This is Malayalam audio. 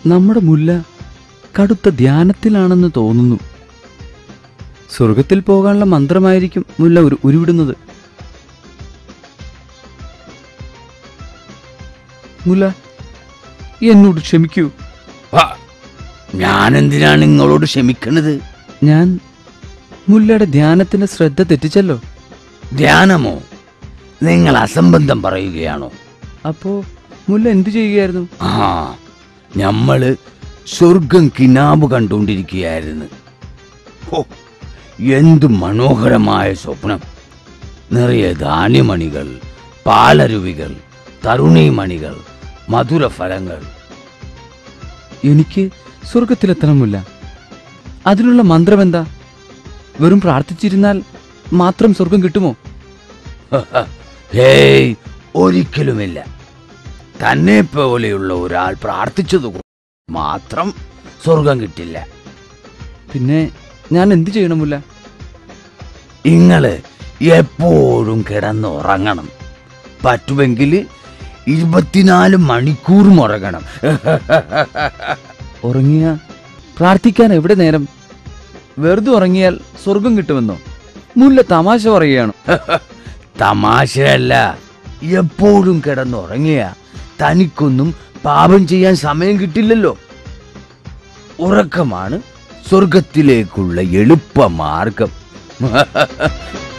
നമ്മുടെ മുല്ല കടുത്ത ധ്യാനത്തിലാണെന്ന് തോന്നുന്നു സ്വർഗത്തിൽ പോകാനുള്ള മന്ത്രമായിരിക്കും മുല്ല ഒരു ഉരുവിടുന്നത് മുല്ല എന്നോട് ക്ഷമിക്കൂ ഞാൻ എന്തിനാണ് നിങ്ങളോട് ക്ഷമിക്കണത് ഞാൻ മുല്ലയുടെ ധ്യാനത്തിന്റെ ശ്രദ്ധ തെറ്റിച്ചല്ലോ ധ്യാനമോ നിങ്ങൾ അസംബന്ധം പറയുകയാണോ അപ്പോ മുല്ല എന്തു ചെയ്യുകയായിരുന്നു ആ ഞമ്മള് സ്വർഗം കിനാബ് കണ്ടുകൊണ്ടിരിക്കുകയായിരുന്നു ഹോ എന്തു മനോഹരമായ സ്വപ്നം നിറയെ ധാന്യമണികൾ പാലരുവികൾ തരുണീമണികൾ മധുരഫലങ്ങൾ എനിക്ക് സ്വർഗത്തിലെത്തണമില്ല അതിനുള്ള മന്ത്രം എന്താ വെറും പ്രാർത്ഥിച്ചിരുന്നാൽ മാത്രം സ്വർഗം കിട്ടുമോ ഹേയ് ഒരിക്കലുമില്ല തന്നെ പോലെയുള്ള ഒരാൾ പ്രാർത്ഥിച്ചതു മാത്രം സ്വർഗം കിട്ടില്ല പിന്നെ ഞാൻ എന്തു ചെയ്യണമില്ല ഇങ്ങള് എപ്പോഴും കിടന്നുറങ്ങണം പറ്റുമെങ്കിൽ ഇരുപത്തിനാല് മണിക്കൂറും ഉറങ്ങണം ഉറങ്ങിയ പ്രാർത്ഥിക്കാൻ എവിടെ നേരം വെറുതെ ഉറങ്ങിയാൽ സ്വർഗം കിട്ടുമെന്നോ മുല്ല തമാശ പറയുകയാണ് തമാശയല്ല എപ്പോഴും കിടന്നുറങ്ങിയ തനിക്കൊന്നും പാപം ചെയ്യാൻ സമയം കിട്ടില്ലല്ലോ ഉറക്കമാണ് സ്വർഗത്തിലേക്കുള്ള എളുപ്പമാർഗം